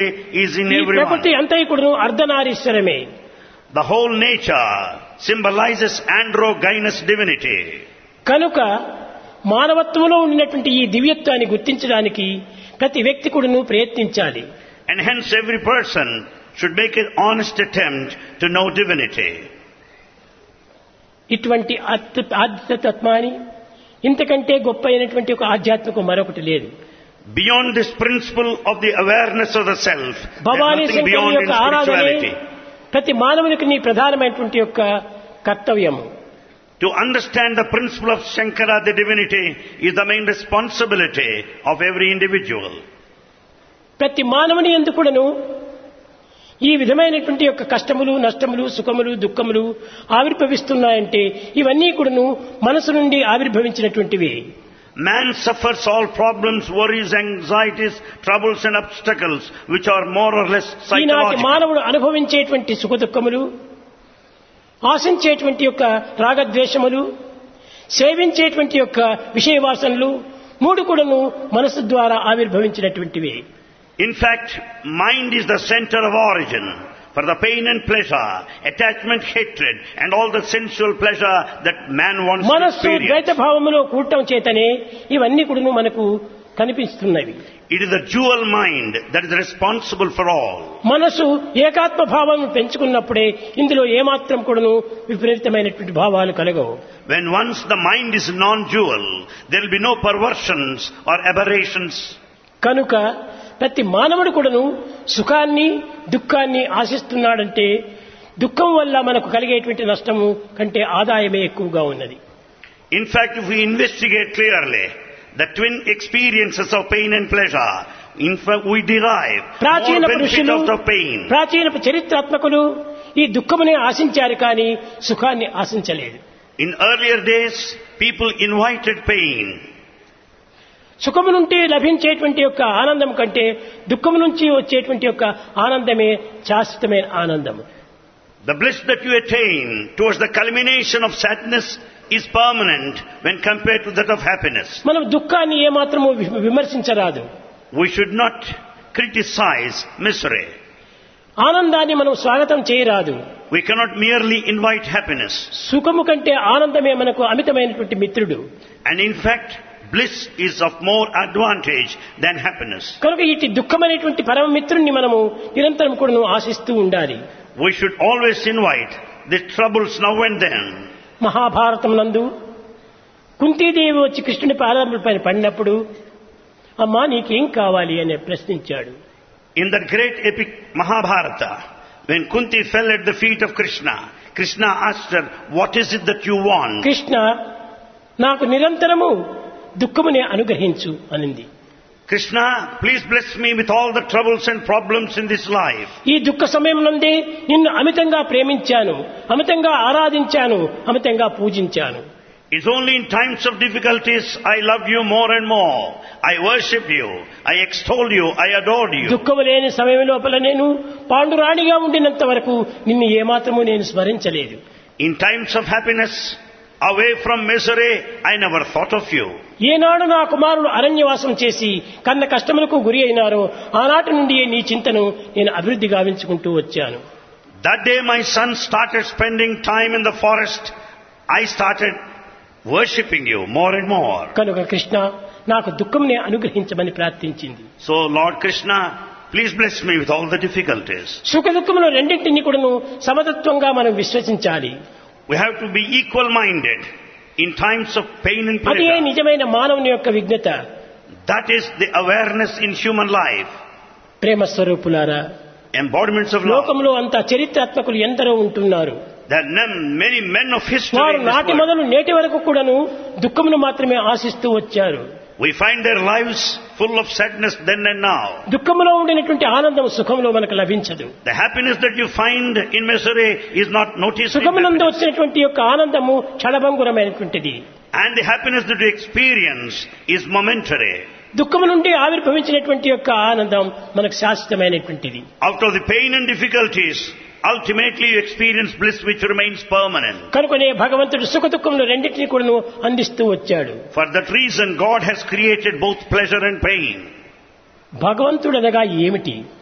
is in ఈ everyone. ప్రకృతి అంతా కూడా అర్ధనారీశ్వరమే The whole nature symbolizes androgynous divinity. కనుక మానవత్వంలో ఉండినటువంటి ఈ దివ్యత్వాన్ని గుర్తించడానికి ప్రతి వ్యక్తి కూడాను ప్రయత్నించాలి And hence every person should make an honest attempt to know divinity. ఇటువంటి అత్య- ఆధ్యాత్మాన్ని ఇంతకంటే గొప్ప అయినటువంటి ఒక ఆధ్యాత్మికం మరొకటి లేదు Beyond this principle of the awareness of the self, there's Bhavani nothing శంకరుని beyond in యొక్క ఆరాధనే spirituality. ప్రతి మానవునికి నీ ప్రధానమైనటువంటి యొక్క కర్తవ్యము To understand the principle of Shankara, the divinity, is the main responsibility of every individual. ప్రతి మానవుని ఎందుకు కూడాను ఈ విధమైనటువంటి యొక్క కష్టములు నష్టములు సుఖములు దుఃఖములు ఆవిర్భవిస్తున్నాయంటే ఇవన్నీ కూడాను మనసు నుండి ఆవిర్భవించినటువంటివి Man suffers all problems, worries, anxieties, troubles and obstacles which are more or less ఈనాటి psychological. మానవుడు అనుభవించేటువంటి సుఖ దుఃఖములు ఆశించేటువంటి యొక్క రాగద్వేషములు సేవించేటువంటి యొక్క విషయవాసనలు మూడు కూడాను మనసు ద్వారా ఆవిర్భవించినటువంటివి In fact, mind is the center of origin for the pain and pleasure, attachment, hatred, and all the sensual pleasure that man wants to మనస్సు ద్వైత experience. భావములో కూడటం చేతనే ఇవన్నీ కూడాను మనకు కనిపిస్తున్నవి It is the dual mind that is responsible for all. మనసు ఏకాత్మ భావం పెంచుకున్నప్పుడే ఇందులో ఏమాత్రం కూడాను విపరీతమైనటువంటి భావాలు కలగవు When once the mind is non-dual, there will be no perversions or aberrations. కనుక ప్రతి మానవుడు కూడాను సుఖాన్ని దుఃఖాన్ని ఆశిస్తున్నాడంటే దుఃఖం వల్ల మనకు కలిగేటువంటి నష్టము కంటే ఆదాయమే ఎక్కువగా ఉన్నది In fact, if we investigate clearly the twin experiences of pain and pleasure, in fact, we derive ప్రాచీన more benefit పురుషులు out of pain. ప్రాచీన చరిత్రాత్మకులు ఈ దుఃఖమునే ఆశించారు కానీ సుఖాన్ని ఆశించలేదు In earlier days, people invited pain. సుఖము నుండి లభించేటువంటి యొక్క ఆనందం కంటే దుఃఖము నుంచి వచ్చేటువంటి యొక్క ఆనందమే శాశ్వతమైన ఆనందము The bliss that you attain towards the culmination of sadness is permanent when compared to that of happiness. మనం దుఃఖాన్ని ఏమాత్రము వి- విమర్శించరాదు We should not criticize misery. ఆనందాన్ని మనం స్వాగతం చేయరాదు We cannot merely invite happiness. సుఖము కంటే ఆనందమే మనకు అమితమైనటువంటి మిత్రుడు And in fact, bliss is of more advantage than happiness. కనుక ఇటు దుఃఖమైనటువంటి పరమ మిత్రుణ్ణి మనము నిరంతరం కూడా ఆశిస్తూ ఉండాలి We should always invite the troubles now and then. Mahabharatam నందు కుంతీదేవి వచ్చి కృష్ణుని పాదాలపైన పడినప్పుడు అమ్మా నీకేం కావాలి అని ప్రశ్నించాడు In that great epic Mahabharata, when Kunti fell at the feet of Krishna, Krishna asked her, What is it that you want? Krishna నాకు నిరంతరము దుఃఖమునే అనుగ్రహించు అనింది Krishna, please bless me with all the troubles and problems in this life. ఈ దుఃఖ సమయం నందే నిన్ను అమితంగా ప్రేమించాను అమితంగా ఆరాధించాను అమితంగా పూజించాను It's only in times of difficulties I loved you more and more. I worship you. I extol you. I adored you. దుఃఖము లేని సమయం లోపల నేను పాండురాణిగా ఉండినంత వరకు నిన్ను ఏమాత్రము నేను స్మరించలేదు In times of happiness, away from misery, I never thought of you. ఏనాడు నా కుమారుడు అరణ్యవాసం చేసి కన్న కష్టములకు గురి అయినారో ఆనాటి నుండి నీ చింతను నేను అభివృద్ధి గావించుకుంటూ వచ్చాను That day my son started spending time in the forest. I started worshipping you more and more. కనుక కృష్ణ నాకు దుఃఖంని అనుగ్రహించమని ప్రార్థించింది So Lord Krishna, please bless me with all the difficulties. సుఖ దుఃఖములు రెండింటిని కూడాను సమతత్వంగా మనం విశ్వసించాలి We have to be equal-minded in times of pain and అదే pleasure. నిజమైన మానవుని యొక్క విజ్ఞత That is the awareness in human life. ప్రేమ స్వరూపులారా Embodiments of love. లోకంలో అంత చరిత్రాత్మకులు ఎందరో ఉంటున్నారు There are none- many men of history వారు in this నాటి world. మొదలు నేటి వరకు కూడాను దుఃఖమును మాత్రమే ఆశిస్తూ వచ్చారు We find their lives full of sadness then and now. దుఃఖములో ఉండినటువంటి ఆనందం సుఖంలో మనకు లభించదు The happiness that you find in misery is not noticed. in సుఖమునందు happiness. వచ్చినటువంటి యొక్క ఆనందము క్షణభంగురమైనటువంటిది And the happiness that you experience is momentary. దుఃఖము నుండి ఆవిర్భవించినటువంటి యొక్క ఆనందం మనకు శాశ్వతమైనటువంటిది Out of the pain and difficulties, ultimately you experience bliss which remains permanent. కనుకనే భగవంతుడు సుఖ దుఃఖములు రెండింటినీ కూడాను అందిస్తూ వచ్చాడు For that reason, God has created both pleasure and pain. భగవంతుడు అనగా ఏమిటి